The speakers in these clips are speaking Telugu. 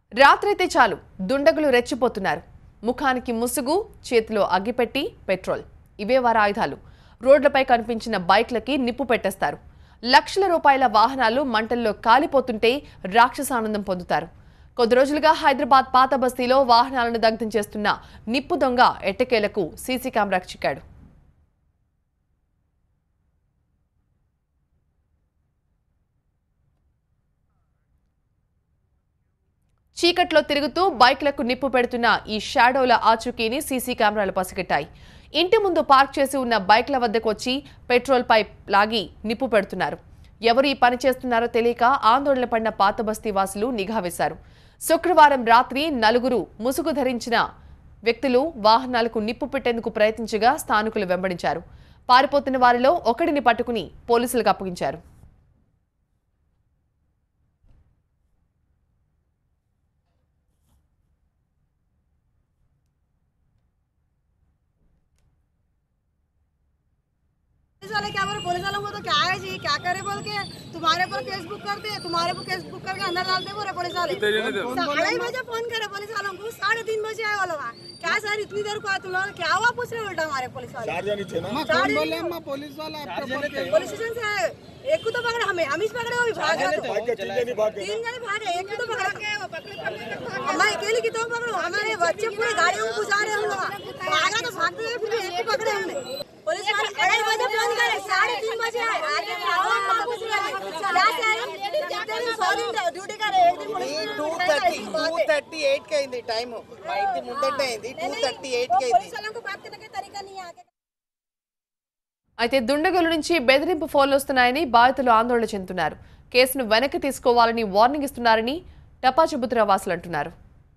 రాత్రైతే చాలు దుండగులు రెచ్చిపోతున్నారు ముఖానికి ముసుగు చేతిలో అగ్గిపెట్టి పెట్రోల్ ఇవే వారి ఆయుధాలు రోడ్లపై కనిపించిన బైక్లకి నిప్పు పెట్టేస్తారు లక్షల రూపాయల వాహనాలు మంటల్లో కాలిపోతుంటే రాక్షసానందం పొందుతారు కొద్ది రోజులుగా హైదరాబాద్ పాత బస్తీలో వాహనాలను దగ్ధం చేస్తున్న నిప్పు దొంగ ఎట్టకేలకు సీసీ కెమెరాకు చిక్కాడు చీకట్లో తిరుగుతూ బైక్లకు నిప్పు పెడుతున్న ఈ షాడోల ఆచూకీని సీసీ కెమెరాలు పసిగట్టాయి ఇంటి ముందు పార్క్ చేసి ఉన్న బైక్ల వద్దకు వచ్చి పెట్రోల్ పైప్ లాగి నిప్పు పెడుతున్నారు ఎవరు ఈ పని చేస్తున్నారో తెలియక ఆందోళన పడిన పాత బస్తీ వాసులు నిఘా వేశారు శుక్రవారం రాత్రి నలుగురు ముసుగు ధరించిన వ్యక్తులు వాహనాలకు నిప్పు పెట్టేందుకు ప్రయత్నించగా స్థానికులు వెంబడించారు పారిపోతున్న వారిలో ఒకడిని పట్టుకుని పోలీసులకు అప్పగించారు पुलिस वाले क्या बोले पुलिस वालों को तो क्या है जी क्या करे बोल के तुम्हारे पर केस बुक करते तुम्हारे पर केस बुक करके अंदर डालते बोले पुलिस वाले साढ़े बजे फोन करे पुलिस वालों को साढ़े तीन बजे आए वो लोग क्या सर इतनी देर को आए तुम लोग क्या हुआ पूछ रहे उल्टा हमारे पुलिस वाले चार जने- पुलिस वाला आपका पुलिस स्टेशन से आए एक को तो पकड़े हमें हम ही पकड़े वो भी भाग गए तो। तीन जने भागे एक को तो पकड़े मैं अकेले की तो पकड़ो हमारे बच्चे पूरे गाड़ियों में घुसा रहे हम लोग भागा तो भागते हुए फिर एक को पकड़े हमने पुलिस वाले अढ़ाई बजे फोन करे साढ़े तीन बजे आए आगे क्या हुआ हम पूछ रहे हैं। क्या से आए कितने दिन सौ दिन ड्यूटी करे एक दिन पुलिस టూ में థర్టీ ऐसी టూ बात है। థర్టీ ఎయిట్ కి అయింది టైం మా ఇంటి ముందటే అయింది టూ థర్టీ ఎయిట్ కి वो అయింది पुलिस वालों को बात करने का तरीका नहीं है आगे అయితే దుండగుల నుంచి బెదిరింపు ఫోన్లు వస్తున్నాయని బాధితులు ఆందోళన చెందుతున్నారు కేసును వెనక్కి తీసుకోవాలని వార్నింగ్ ఇస్తున్నారని టపాచుబుత్ర వాసులు అంటున్నారు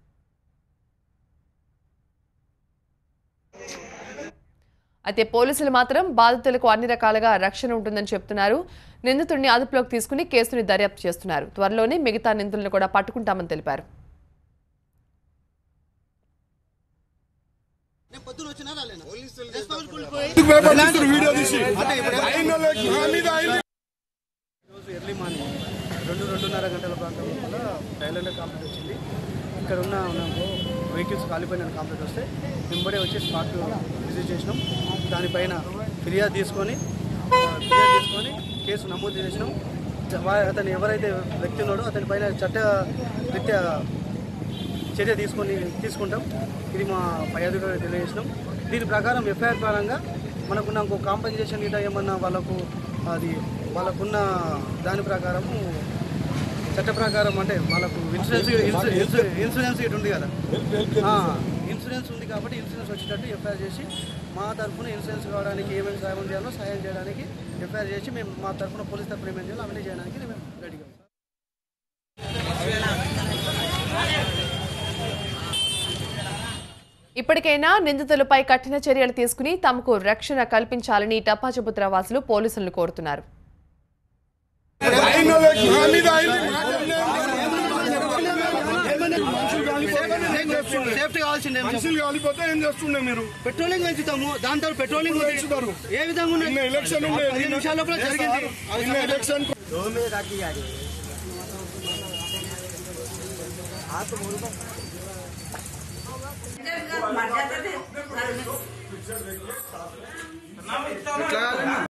అయితే పోలీసులు మాత్రం బాధితులకు అన్ని రకాలుగా రక్షణ ఉంటుందని చెప్తున్నారు నిందితుడిని అదుపులోకి తీసుకుని కేసుని దర్యాప్తు చేస్తున్నారు త్వరలోనే మిగతా నిందితులను కూడా పట్టుకుంటామని తెలిపారు రోజు ఎర్లీ మార్నింగ్ రెండు రెండున్నర గంటల ప్రాంతం లోపల టైలెండర్ కాంప్లెక్స్ వచ్చింది ఇక్కడ ఉన్న నాకు వెహికల్స్ కాలిపోయిన కాంప్లెక్స్ వస్తే వెంబడే వచ్చి స్పాట్ విజిట్ చేసినాం దానిపైన ఫిర్యాదు తీసుకొని ఆ, ఫిర్యాదు తీసుకొని కేసు నమోదు చేసినాం జ- వా- అతను ఎవరైతే వ్యక్తి ఉన్నాడో అతని పైన చట్ట రీత్యా చర్య తీసుకొని తీసుకుంటాం ఇది మా పై అధికారులకు తెలియజేసినాం దీని ప్రకారం ఎఫ్ఐఆర్ పరంగా మనకున్న ఇంకో కాంపెన్సేషన్ ఇట్లా ఏమన్నా వాళ్ళకు అది వాళ్ళకున్న దాని ప్రకారము చట్ట ప్రకారం అంటే వాళ్ళకు ఇన్సూరెన్స్ ఇన్సూరెన్స్ ఇన్సూరెన్స్ ఇటు ఉంది కదా ఆ, ఇన్సూరెన్స్ ఉంది కాబట్టి ఇన్సూరెన్స్ వచ్చేటట్టు ఎఫ్ఐఆర్ చేసి మా తరఫున ఇన్సూరెన్స్ కావడానికి ఏమేమి సాయం చేయాలో సాయం చేయడానికి ఎఫ్ఐఆర్ చేసి మేము మా తరఫున పోలీస్ తరఫున ఏమేమి చేయాలో అవన్నీ చేయడానికి మేము రెడీగా ఉన్నాం. ఇప్పటికైనా నిందితులపై కఠిన చర్యలు తీసుకుని తమకు రక్షణ కల్పించాలని టపాచుబుత్ర వాసులు పోలీసులను కోరుతున్నారు సేఫ్టీ కావాల్సిందే మనుషులు కాలిపోతే ఏం చేస్తుండే మీరు పెట్రోలింగ్ పెంచుతాము దాని తర్వాత పెట్రోలింగ్ ఉంది. పెంచుతారు. ఏ విధంగా ఉన్నది? నిన్న ఎలక్షన్ ఉండే. పదిహేను నిమిషాల లోపల జరిగింది నిన్న ఎలక్షన్